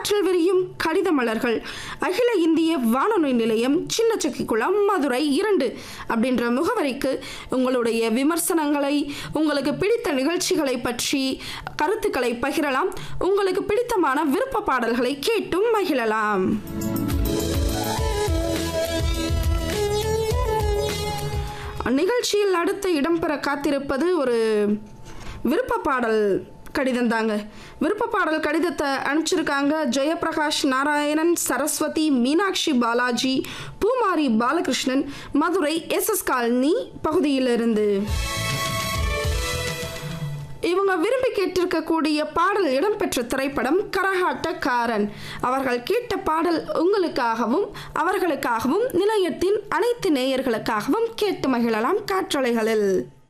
காற்றில் விரியும் கடித மலர்கள் அகில இந்திய வானொலி நிலையம் சின்னச்சக்கிக்குளம் மதுரை இரண்டு அப்படின்ற முகவரிக்கு உங்களுடைய விமர்சனங்களை உங்களுக்கு பிடித்த நிகழ்ச்சிகளை பற்றி கருத்துக்களை பகிரலாம் உங்களுக்கு பிடித்தமான விருப்ப பாடல்களை கேட்டும் மகிழலாம் நிகழ்ச்சியில் அடுத்து இடம்பெற காத்திருப்பது ஒரு விருப்ப பாடல் கடிதம் தாங்க விருப்ப பாடல் கடிதத்தை அனுப்பிச்சிருக்காங்க Jayaprakash Narayanan Saraswathi Meenakshi Balaji Poomari Balakrishnan Madurai S S colony பகுதியிலிருந்து இவங்க விரும்பி கேட்டிருக்கக்கூடிய பாடல் இடம்பெற்ற திரைப்படம் கரகாட்டக்காரன் அவர்கள் கேட்ட பாடல் உங்களுக்காகவும் அவர்களுக்காகவும் நிலையத்தின் அனைத்து நேயர்களுக்காகவும் கேட்டு மகிழலாம் காற்றலைகளில்